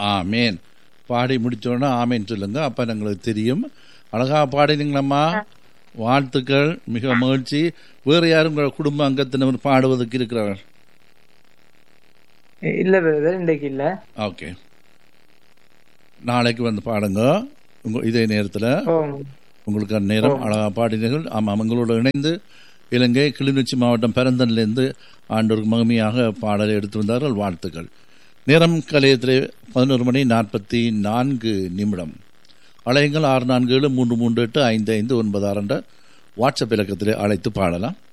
ஆமேன் பாடி முடிச்சோன்னா ஆமேன் சொல்லுங்க அப்ப எங்களுக்கு தெரியும் அழகா பாடினீங்களம்மா வாழ்த்துக்கள் மிக மகிழ்ச்சி வேறு யாரும் உங்க குடும்ப அங்கத்தினர் பாடுவதற்கு இருக்கிறார்கள் இல்ல பிரதர் இன்றைக்கு இல்ல ஓகே நாளைக்கு வந்து பாடுங்க உங்க இதே நேரத்தில் ஓ உங்களுக்கு அந்நேரம் அழகா பாடினீர்கள் ஆமாம் அவங்களோட இணைந்து இலங்கை கிளிநொச்சி மாவட்டம் பெரந்தன்லேருந்து ஆண்டோருக்கு மகிமையாக பாடலை எடுத்து வந்தார்கள் வாழ்த்துக்கள் நேரம் கலையத்திலே பதினோரு மணி நாற்பத்தி நான்கு நிமிடம் அலையுங்கள் ஆறு நான்கு ஏழு மூன்று மூன்று எட்டு ஐந்து ஐந்து ஒன்பது ஆறு என்ற வாட்ஸ்அப் இலக்கத்திலே அழைத்து பாடலாம்